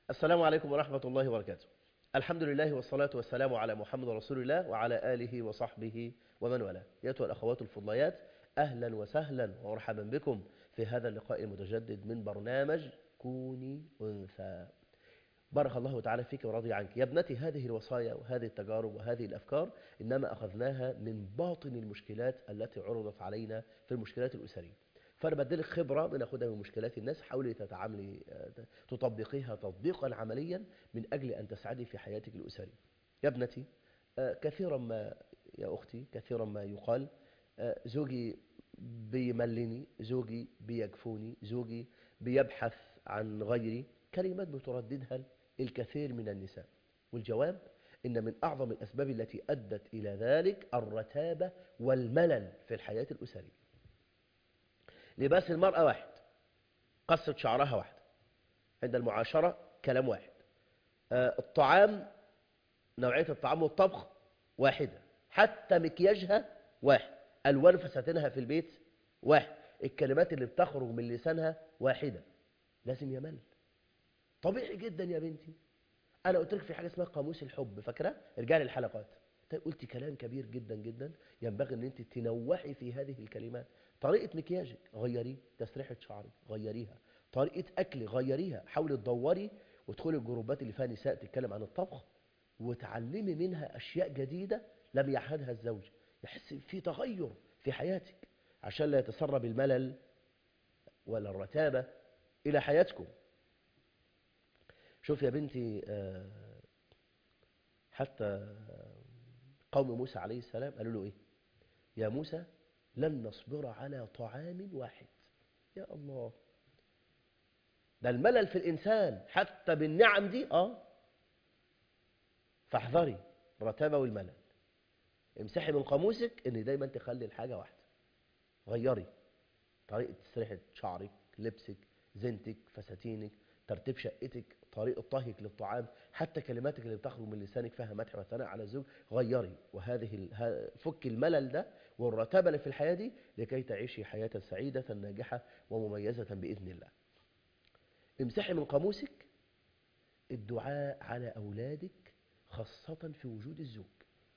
السلام عليكم ورحمة الله وبركاته الحمد لله والصلاة والسلام على محمد رسول الله وعلى آله وصحبه ومن والاه أيتها الأخوات الفضليات أهلا وسهلا ومرحبا بكم في هذا اللقاء المتجدد من برنامج كوني أنثى بارك الله تعالى فيك ورضي عنك يا ابنتي هذه الوصايا وهذه التجارب وهذه الأفكار إنما أخذناها من باطن المشكلات التي عرضت علينا في المشكلات الأسرية فأنا بديلك خبرة بناخدها من مشكلات الناس حاولي تتعاملي تطبقيها تطبيقا عمليا من أجل أن تسعدي في حياتك الأسرية يا ابنتي كثيرا ما يا أختي كثيرا ما يقال زوجي بيملني زوجي بيجفوني زوجي بيبحث عن غيري كلمات بترددها الكثير من النساء والجواب إن من أعظم الأسباب التي أدت إلى ذلك الرتابة والملل في الحياة الأسرية لباس المرأة واحد قصة شعرها واحد عند المعاشرة كلام واحد الطعام نوعية الطعام والطبخ واحدة حتى مكياجها واحد ألوان فساتينها في البيت واحد الكلمات اللي بتخرج من لسانها واحدة لازم يمل طبيعي جدا يا بنتي أنا قلت لك في حاجة اسمها قاموس الحب فاكرة ارجعي للحلقات قلت كلام كبير جدا جدا ينبغي ان انت تنوحي في هذه الكلمات طريقة مكياجك غيريه تسريحة شعرك غيريها طريقة أكل غيريها حاولي تدوري وادخلي الجروبات اللي فيها نساء تتكلم عن الطبخ وتعلمي منها أشياء جديدة لم يعهدها الزوج يحس في تغير في حياتك عشان لا يتسرب الملل ولا الرتابة إلى حياتكم شوف يا بنتي حتى قوم موسى عليه السلام قالوا له إيه يا موسى لن نصبر على طعام واحد يا الله ده الملل في الإنسان حتى بالنعم دي آه فاحذري الرتابة والملل امسحي من قاموسك ان دايما تخلي الحاجة واحدة غيري طريقة تسريحة شعرك لبسك زينتك فساتينك ترتيب شقتك طريقة طهيك للطعام حتى كلماتك اللي بتخرج من لسانك فيها مدح وثناء على الزوج غيري وهذه فك الملل ده والرتابة اللي في الحياة دي لكي تعيشي حياة سعيدة ناجحة ومميزة بإذن الله امسحي من قاموسك الدعاء على أولادك خاصة في وجود الزوج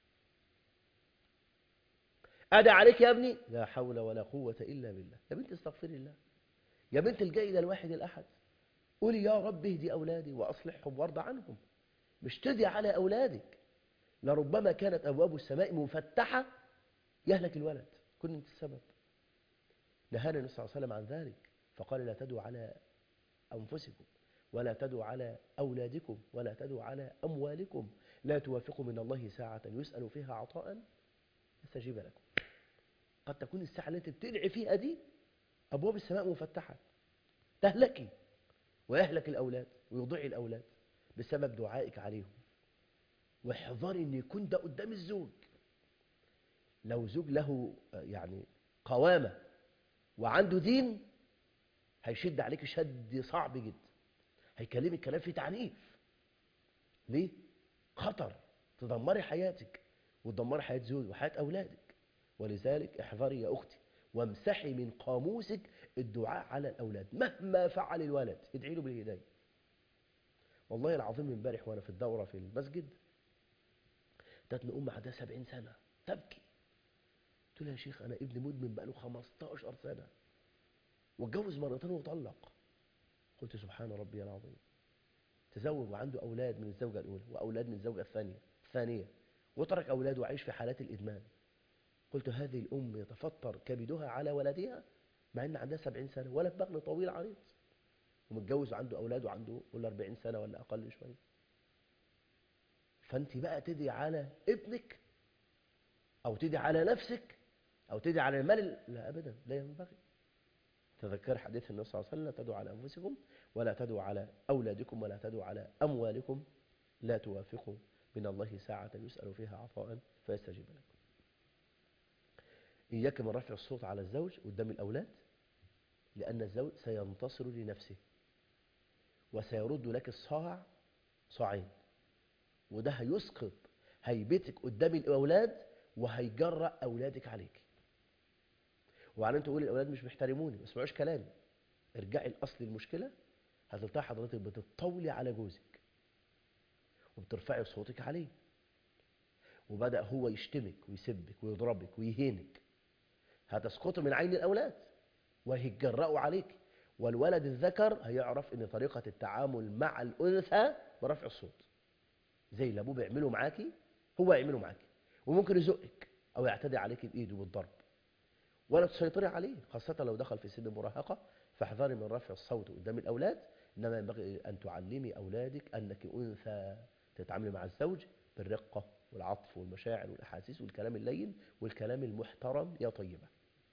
أدى عليك يا ابني لا حول ولا قوة إلا بالله يا بنت استغفري الله يا بنت الجاي إلى الواحد الأحد قولي يا رب اهدي أولادي وأصلحهم وارضى عنهم مش تدعي على أولادك لربما كانت أبواب السماء مفتحة يهلك الولد كن أنت السبب نهانا النبي صلى الله عليه وسلم عن ذلك فقال لا تدعوا على أنفسكم ولا تدعوا على أولادكم ولا تدعوا على أموالكم لا توافقوا من الله ساعة يسأل فيها عطاء يستجيب لكم قد تكون الساعة التي بتدعي فيها دي أبواب السماء مفتحة تهلكي ويهلك الأولاد ويضيع الأولاد بسبب دعائك عليهم واحذري أن يكون ده قدام الزوج لو زوج له يعني قوامة وعنده دين هيشد عليك شد صعب جدا هيكلمك كلام فيه تعنيف ليه؟ خطر تدمري حياتك وتدمري حياة زوج وحياة أولادك ولذلك احذري يا أختي وامسحي من قاموسك الدعاء على الأولاد مهما فعل الولد ادعي له بالهداية والله العظيم امبارح وأنا في الدورة في المسجد تاتني أم عندها سبعين سنة تبكي قلت لها يا شيخ أنا ابني مدمن بقاله 15 سنة واتجوز مرتين وطلق قلت سبحان ربي العظيم تزوج وعنده أولاد من الزوجة الأولى وأولاد من الزوجة الثانية الثانية وترك أولاده وعيش في حالات الإدمان قلت هذه الأم يتفطر كبدها على ولدها مع أن عندها سبعين سنة ولا بغل طويل عريض ومتجوز وعنده أولاد وعنده ولا أربعين سنة ولا أقل شوية فأنت بقى تدي على ابنك أو تدي على نفسك أو تدي على المال لا أبدا لا ينبغي تذكر حديث النبي صلى الله عليه وسلم لا تدعوا على أنفسكم ولا تدعوا على أولادكم ولا تدعوا على أموالكم لا توافقوا من الله ساعة يسأل فيها عطاء فيستجيب لكم إياك من رفع الصوت على الزوج قدام الأولاد لأن الزوج سينتصر لنفسه وسيرد لك الصاع صاعين وده هيسقط هيبتك قدام الأولاد وهيجرأ أولادك عليك وبعدين تقول الأولاد مش بيحترموني ما يسمعوش كلامي ارجعي لأصل المشكلة هتلتقي حضرتك بتطولي على جوزك وبترفعي صوتك عليه وبدأ هو يشتمك ويسبك ويضربك ويهينك هتسقط من عين الأولاد وهيتجرأوا عليك والولد الذكر هيعرف ان طريقة التعامل مع الأنثى برفع الصوت زي اللي أبوه بيعمله معاكي هو يعمله معاكي وممكن يزقك أو يعتدي عليك بإيده بالضرب ولا تسيطري عليه خاصة لو دخل في سن المراهقة فاحذري من رفع الصوت قدام الأولاد إنما ينبغي أن تعلمي أولادك أنك أنثى تتعاملي مع الزوج بالرقة والعطف والمشاعر والأحاسيس والكلام اللين والكلام المحترم يا طيبة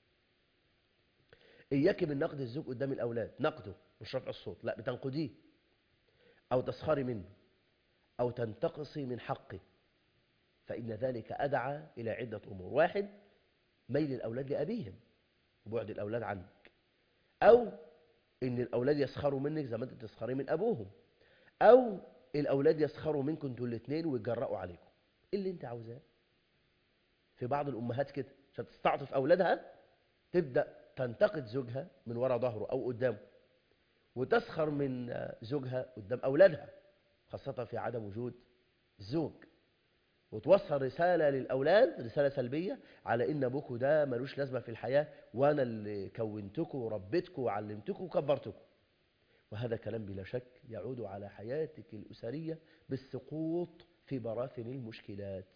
إياك من نقد الزوج قدام الأولاد نقده مش رفع الصوت لا بتنقديه أو تسخري منه أو تنتقصي من حقه فإن ذلك أدعى إلى عدة أمور واحد ميل الأولاد لأبيهم وبعد الأولاد عنك أو إن الأولاد يسخروا منك زي ما أنت تسخري من أبوهم أو الأولاد يسخروا منكم انتوا الاثنين ويتجرأوا عليكم إيه اللي أنت عاوزاه في بعض الأمهات كده عشان تستعطف أولادها تبدأ تنتقد زوجها من وراء ظهره أو قدامه وتسخر من زوجها قدام أولادها خاصة في عدم وجود الزوج وتوصل رسالة للأولاد رسالة سلبية على إن أبوكوا ده ملوش لازمة في الحياة وأنا اللي كونتكم وربيتكم وعلمتكم وكبرتكم وهذا كلام بلا شك يعود على حياتك الأسرية بالسقوط في براثن المشكلات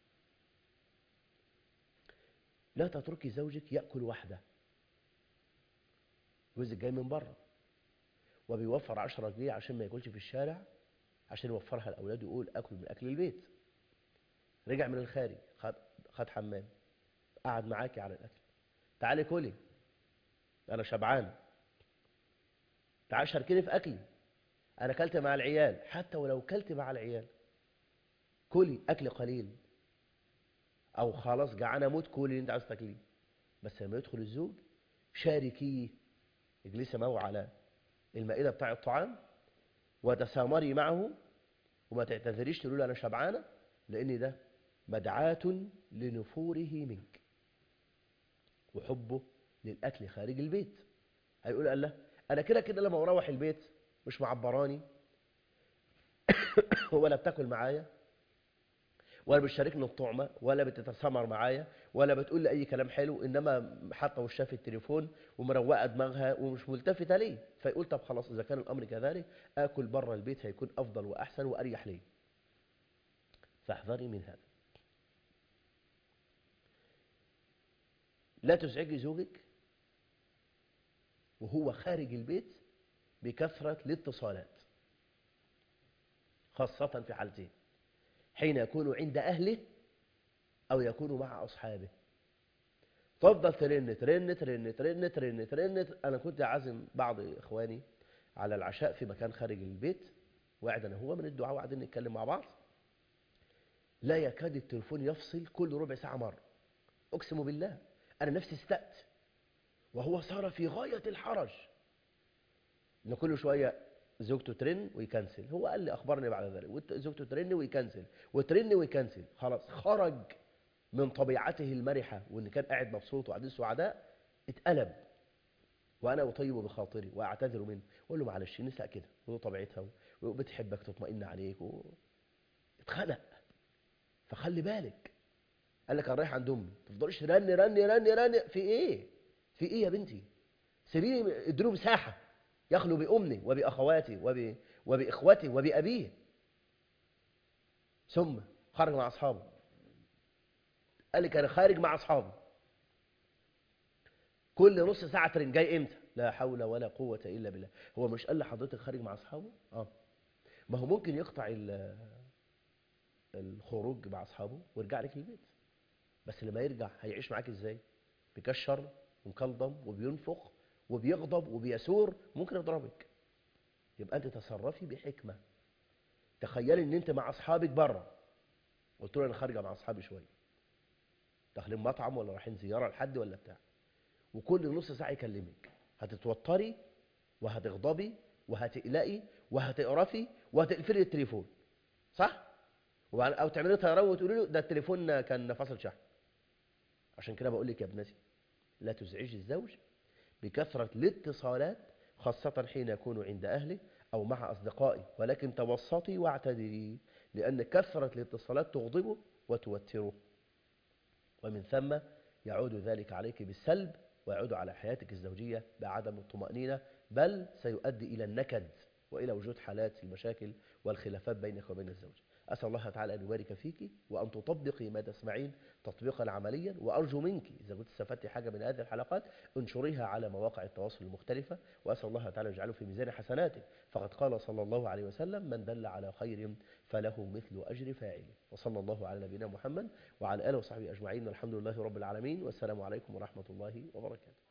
لا تتركي زوجك يأكل وحده جوزك جاي من بره وبيوفر 10 جنيه عشان ما ياكلش في الشارع عشان يوفرها لأولاده يقول أكل من أكل البيت رجع من الخارج خد, خد حمام قعد معاكي على الأكل تعالي كلي أنا شبعان تعالي شاركيني في أكلي أنا كلت مع العيال حتى ولو كلت مع العيال كلي أكل قليل أو خلاص جعان أموت كلي اللي أنت عايز تاكليه بس لما يدخل الزوج شاركيه اجلسي معه على المائدة بتاع الطعام وتسامري معه وما تعتذريش تقول له أنا شبعانة لأن ده مدعاة لنفوره منك وحبه للأكل خارج البيت هيقول قال له أنا كده كده لما أروح البيت مش معبراني ولا بتاكل معايا ولا بتشاركني الطعمة ولا بتتسامر معايا ولا بتقول لي أي كلام حلو إنما حاطة وشها في التليفون ومروقة دماغها ومش ملتفتة ليه فيقول طب خلاص إذا كان الأمر كذلك آكل بره البيت هيكون أفضل وأحسن وأريح لي فاحذري من هذا لا تزعجي زوجك وهو خارج البيت بكثرة الاتصالات خاصة في حالتين حين يكون عند أهله أو يكون مع أصحابه تفضل ترن ترن ترن ترن ترن ترن أنا كنت عازم بعض إخواني على العشاء في مكان خارج البيت وقعد أنا هو من الدعاء وقاعدين نتكلم مع بعض لا يكاد التليفون يفصل كل ربع ساعة مرة أقسم بالله أنا نفسي استأت وهو صار في غاية الحرج إن كل شوية زوجته ترن ويكنسل هو قال لي أخبرني بعد ذلك زوجته ترن ويكنسل وترن ويكنسل خلاص خرج من طبيعته المرحة وإن كان قاعد مبسوط وقاعدين سعداء اتقلب وأنا أطيب بخاطري وأعتذر منه أقول له معلش النساء كده ودي طبيعتها وبتحبك تطمئن عليك و... اتخنق فخلي بالك قال لك انا رايح عند امي ما تفضليش رن رن رن رن في ايه في ايه يا بنتي سيبيني اديله مساحه يخلو بامي وباخواتي وب... وباخوتي وبابيه ثم خرج مع اصحابه قال لك انا خارج مع اصحابي كل نص ساعه ترن جاي امتى لا حول ولا قوه الا بالله هو مش قال لحضرتك خارج مع اصحابه اه ما هو ممكن يقطع الخروج مع اصحابه ويرجع لك البيت بس لما يرجع هيعيش معاك ازاي بيكشر ومكلضم وبينفخ وبيغضب وبيسور ممكن يضربك يبقى انت تصرفي بحكمه تخيلي ان انت مع اصحابك بره قلت له انا خارجه مع اصحابي شويه داخلين مطعم ولا رايحين زياره لحد ولا بتاع وكل نص ساعه يكلمك هتتوتري وهتغضبي وهتقلقي وهتقرفي وهتقفلي التليفون صح او تعملي طيران وتقولي له ده التليفون كان فصل شحن عشان كده بقول لك يا ابنتي لا تزعجي الزوج بكثرة الاتصالات خاصة حين يكون عند أهله أو مع أصدقائي ولكن توسطي واعتدلي لأن كثرة الاتصالات تغضبه وتوتره ومن ثم يعود ذلك عليك بالسلب ويعود على حياتك الزوجية بعدم الطمأنينة بل سيؤدي إلى النكد وإلى وجود حالات المشاكل والخلافات بينك وبين الزوج أسأل الله تعالى أن يبارك فيك وأن تطبقي ما تسمعين تطبيقا عمليا وأرجو منك إذا كنت استفدت حاجة من هذه الحلقات انشريها على مواقع التواصل المختلفة وأسأل الله تعالى يجعله في ميزان حسناتك فقد قال صلى الله عليه وسلم من دل على خير فله مثل أجر فاعله وصلى الله على نبينا محمد وعلى آله وصحبه أجمعين والحمد لله رب العالمين والسلام عليكم ورحمة الله وبركاته